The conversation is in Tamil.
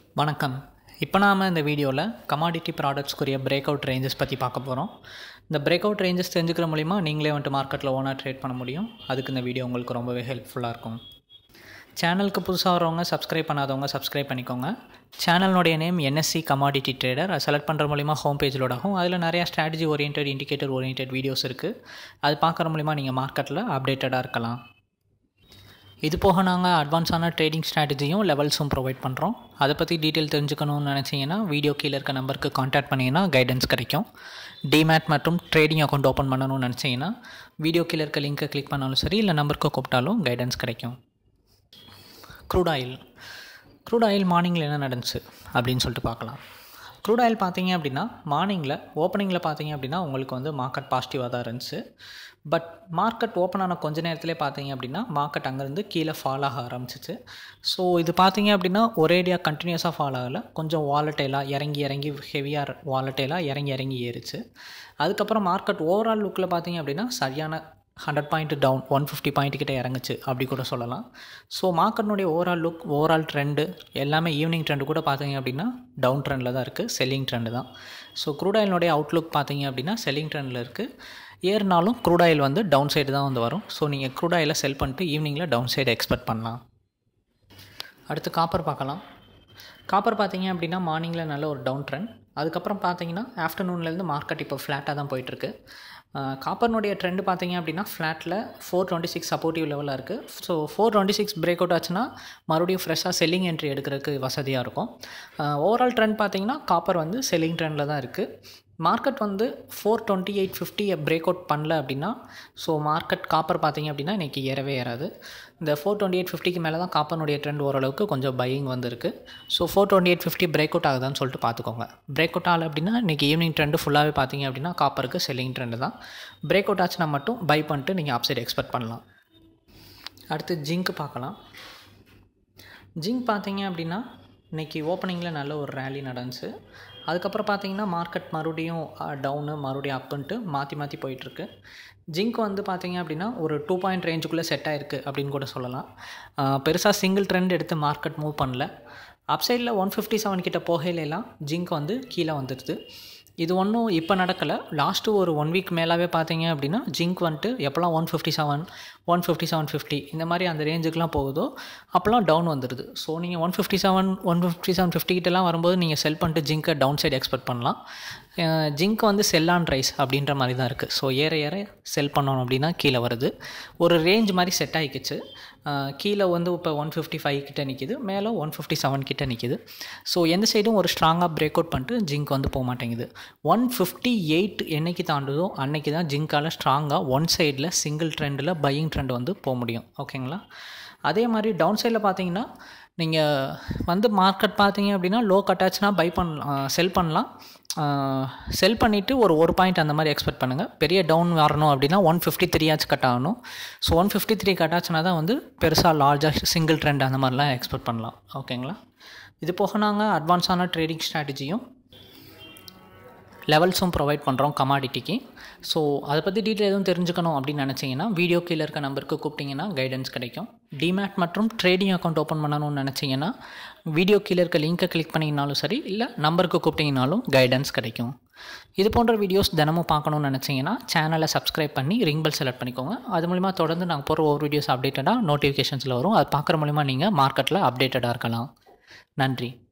வணக்கம் இப்போ நாம் இந்த வீடியோவில் கமாடிட்டி ப்ராடக்ட்ஸ்க்குரிய பிரேக் அவுட் ரேஞ்சஸ் பற்றி பார்க்க போகிறோம் இந்த பிரேக் அவுட் ரேஞ்சஸ் தெரிஞ்சுக்கிற மூலிமா நீங்களே வந்துட்டு மார்க்கெட்டில் ஓனாக ட்ரேட் பண்ண முடியும் அதுக்கு இந்த வீடியோ உங்களுக்கு ரொம்பவே ஹெல்ப்ஃபுல்லாக இருக்கும் சேனலுக்கு புதுசாக வரவங்க சப்ஸ்கிரைப் பண்ணாதவங்க சப்ஸ்கிரைப் பண்ணிக்கோங்க சேனலுடைய நேம் என்எஸ்சி கமாடிட்டி ட்ரேடர் அதை செலக்ட் பண்ணுற மூலிமா ஹோம் பேஜ் லோட் ஆகும் அதில் நிறையா strategy orient indicator orient videos இருக்குது அது பார்க்குற மூலிமா நீங்கள் மார்க்கெட்டில் அப்டேட்டடாக இருக்கலாம் இது போக நாங்கள் அட்வான்ஸான ட்ரேடிங் ஸ்ட்ராட்டஜியும் லெவல்ஸும் ப்ரொவைட் பண்ணுறோம் அதை பற்றி டீட்டெயில் தெரிஞ்சுக்கணும்னு நினச்சிங்கன்னா வீடியோ கீழே இருக்க நம்பருக்கு காண்டாக்ட் பண்ணிங்கன்னா கைடன்ஸ் கிடைக்கும் டிமேட் மற்றும் ட்ரேடிங் அக்கௌண்ட் ஓப்பன் பண்ணணும்னு நினச்சிங்கன்னா வீடியோ கீழே இருக்க லிங்க்கை கிளிக் பண்ணாலும் சரி இல்லை நம்பருக்கு கூப்பிட்டாலும் கைடன்ஸ் கிடைக்கும் க்ரூட் ஆயில் க்ரூட் ஆயில் மார்னிங்கில் என்ன நடந்துச்சு அப்படின்னு சொல்லிட்டு பார்க்கலாம் க்ரூட் ஆயில் பார்த்தீங்க அப்படின்னா மார்னிங்கில் ஓப்பனிங்கில் பார்த்தீங்க அப்படின்னா உங்களுக்கு வந்து மார்க்கெட் பாசிட்டிவாக தான் இருந்துச்சு பட் மார்க்கெட் ஓப்பன் ஆன கொஞ்ச நேரத்திலே பார்த்தீங்க அப்படின்னா மார்க்கெட் அங்கேருந்து கீழே ஃபால் ஆக ஆரம்பிச்சிச்சு ஸோ இது பார்த்தீங்க அப்படின்னா ஒரேடியாக கண்டினியூஸாக ஃபால் ஆகலை கொஞ்சம் வாலட்டைலாக இறங்கி இறங்கி ஹெவியாக வாலட்டைலாக இறங்கி இறங்கி ஏறிச்சு அதுக்கப்புறம் மார்க்கெட் ஓவரால் லுக்கில் பார்த்தீங்க அப்படின்னா சரியான hundred point down one fifty point கிட்டே இறங்குச்சு அப்படி கூட சொல்லலாம் ஸோ மார்க்கெட்னுடைய ஓவரால் லுக் ஓவரால் ட்ரெண்டு எல்லாமே ஈவினிங் ட்ரெண்டு கூட பார்த்தீங்க அப்படின்னா டவுன் ட்ரெண்டில் தான் இருக்குது செல்லிங் ட்ரெண்டு தான் ஸோ க்ரூட் ஆயிலுடைய அவுட்லுக் பார்த்தீங்க அப்படின்னா செல்லிங் ட்ரெண்டில் இருக்குது ஏறினாலும் க்ரூட் ஆயில் வந்து டவுன் சைடு தான் வந்து வரும் ஸோ நீங்கள் க்ரூட் ஆயிலை செல் பண்ணிட்டு ஈவினிங்கில் டவுன் சைடு எக்ஸ்பெக்ட் பண்ணலாம் அடுத்து காப்பர் பார்க்கலாம் காப்பர் பார்த்தீங்க அப்படின்னா மார்னிங்கில் நல்ல ஒரு டவுன் ட்ரெண்ட் அதுக்கப்புறம் பார்த்தீங்கன்னா ஆஃப்டர்நூன்லேருந்து மார்க்கெட் இப்போ ஃப்ளாட்டாக தான் போயிட்டுருக்கு காப்பர்னுடைய ட்ரெண்டு பார்த்தீங்க அப்படின்னா ஃப்ளாட்டில் ஃபோர் டுவெண்ட்டி சிக்ஸ் சப்போர்ட்டிவ் லெவலாக இருக்குது so four twenty six break out ஆச்சுன்னா மறுபடியும் ஃப்ரெஷ்ஷாக செல்லிங் என்ட்ரி எடுக்கிறதுக்கு வசதியாக இருக்கும் ஓவரால் ட்ரெண்ட் பார்த்தீங்கன்னா காப்பர் வந்து செல்லிங் ட்ரெண்டில் தான் இருக்குது மார்க்கெட் வந்து ஃபோர் டுவெண்ட்டி எயிட் ஃபிஃப்டியை பிரேக் அவுட் பண்ணல அப்படின்னா ஸோ மார்க்கெட் காப்பர் பார்த்தீங்க அப்படின்னா இன்றைக்கி ஏறவே ஏறாது இந்த ஃபோர் டுவெண்ட்டி எயிட் ஃபிஃப்டிக்கு மேலே தான் காப்பர்னுடைய ட்ரெண்ட் ஓரளவுக்கு கொஞ்சம் பையிங் வந்திருக்கு so four twenty eight fifty break out ஆகுதான்னு சொல்லிட்டு பார்த்துக்கோங்க பிரேக் அவுட் ஆகலை அப்படின்னா இன்றைக்கி ஈவினிங் ட்ரெண்டு ஃபுல்லாகவே பார்த்தீங்க அப்படின்னா காப்பருக்கு செல்லிங் ட்ரெண்டு தான் பிரேக் அவுட் ஆச்சுன்னா மட்டும் பை பண்ணிட்டு நீங்கள் அப்சைட் எக்ஸ்பெக்ட் பண்ணலாம் அடுத்து ஜிங்க் பார்க்கலாம் ஜிங்க் பார்த்தீங்க அப்படின்னா இன்றைக்கி ஓப்பனிங்கில் நல்ல ஒரு ரேலி நடந்துச்சு அதுக்கப்புறம் பார்த்தீங்கன்னா மார்க்கெட் மறுபடியும் டவுனு மறுபடியும் அப்புன்ட்டு மாற்றி மாற்றி போயிட்டுருக்கு ஜிங்க் வந்து பார்த்தீங்க அப்படின்னா ஒரு டூ பாயிண்ட் ரேஞ்சுக்குள்ளே செட் ஆகிருக்கு அப்படின்னு கூட சொல்லலாம் பெருசாக சிங்கிள் ட்ரெண்ட் எடுத்து மார்க்கெட் மூவ் பண்ணல அப்சைடில் ஒன் ஃபிஃப்டி செவன் கிட்ட போகையிலலாம் ஜிங்க் வந்து கீழே வந்துடுது இது ஒன்றும் இப்போ நடக்கலை லாஸ்ட்டு ஒரு ஒன் வீக் மேலாகவே பார்த்தீங்க அப்படின்னா ஜிங்க் வந்துட்டு எப்போல்லாம் one fifty seven one fifty seven fifty இந்த மாதிரி அந்த ரேஞ்சுக்கெலாம் போகுதோ அப்போல்லாம் டவுன் வந்துடுது ஸோ நீங்கள் one fifty seven one fifty seven fifty கிட்டலாம் வரும்போது நீங்கள் செல் பண்ணிட்டு ஜிங்கை டவுன் சைடு எக்ஸ்பெக்ட் பண்ணலாம் ஜிங்க் வந்து செல் ஆன் ரைஸ் அப்படின்ற மாதிரி தான் இருக்குது ஸோ ஏற ஏற செல் பண்ணணும் அப்படின்னா கீழே வருது ஒரு ரேஞ்ச் மாதிரி செட் ஆகிக்கிச்சு கீழே வந்து இப்போ ஒன் ஃபிஃப்டி ஃபைவ் கிட்ட நிற்கிது மேலே ஒன் ஃபிஃப்டி செவன் கிட்ட நிற்கிது ஸோ எந்த சைடும் ஒரு ஸ்ட்ராங்காக பிரேக் அவுட் பண்ணிட்டு ஜிங்க் வந்து போக மாட்டேங்குது ஒன் ஃபிஃப்டி எயிட் என்னைக்கு தாண்டுதோ அன்னைக்கு தான் ஜிங்கால் ஸ்ட்ராங்காக ஒன் சைடில் சிங்கிள் ட்ரெண்டில் பையிங் ட்ரெண்ட் வந்து போக முடியும் ஓகேங்களா அதே மாதிரி டவுன் சைடில் பார்த்தீங்கன்னா நீங்கள் வந்து மார்க்கெட் பார்த்தீங்க அப்படின்னா லோ கட்டாச்சுனா பை பண்ணலாம் செல் பண்ணலாம் செல் பண்ணிவிட்டு ஒரு ஒரு பாயிண்ட் அந்த மாதிரி எக்ஸ்பெக்ட் பண்ணுங்கள் பெரிய டவுன் வரணும் அப்படின்னா ஒன் ஃபிஃப்டி த்ரீ ஆச்சு கட் ஆகணும் so one fifty three cut ஆச்சுனா தான் வந்து பெருசாக லார்ஜாக சிங்கிள் ட்ரெண்ட் அந்த மாதிரிலாம் எக்ஸ்பெக்ட் பண்ணலாம் ஓகேங்களா இது போக நாங்கள் அட்வான்ஸான ட்ரேடிங் ஸ்ட்ராட்டஜியும் லெவல்ஸும் ப்ரொவைட் பண்ணுறோம் கமாடிட்டிக்கு ஸோ அதை பற்றி டீட்டெயில் எதுவும் தெரிஞ்சுக்கணும் அப்படின்னு நினச்சிங்கன்னா வீடியோ கீழே இருக்க நம்பருக்கு கூப்பிட்டிங்கன்னா கைடன்ஸ் கிடைக்கும் டிமேட் மற்றும் ட்ரேடிங் அக்கௌண்ட் ஓப்பன் பண்ணணும்னு நினச்சிங்கன்னா வீடியோ கீழே இருக்க லிங்க்கை கிளிக் பண்ணிங்கனாலும் சரி இல்லை நம்பருக்கு கூப்பிட்டிங்கனாலும் கைடன்ஸ் கிடைக்கும் இது போன்ற வீடியோஸ் தினமும் பார்க்கணும்னு நினச்சிங்கன்னா சேனலை சப்ஸ்கிரைப் பண்ணி ரிங் பெல் செலக்ட் பண்ணிக்கோங்க அது மூலிமா தொடர்ந்து நாங்கள் போகிற ஒவ்வொரு வீடியோஸ் அப்டேட்டடாக நோட்டிஃபிகேஷன்ஸில் வரும் அது பார்க்குற மூலிமா நீங்கள் மார்க்கெட்டில் அப்டேட்டடாக இருக்கலாம் நன்றி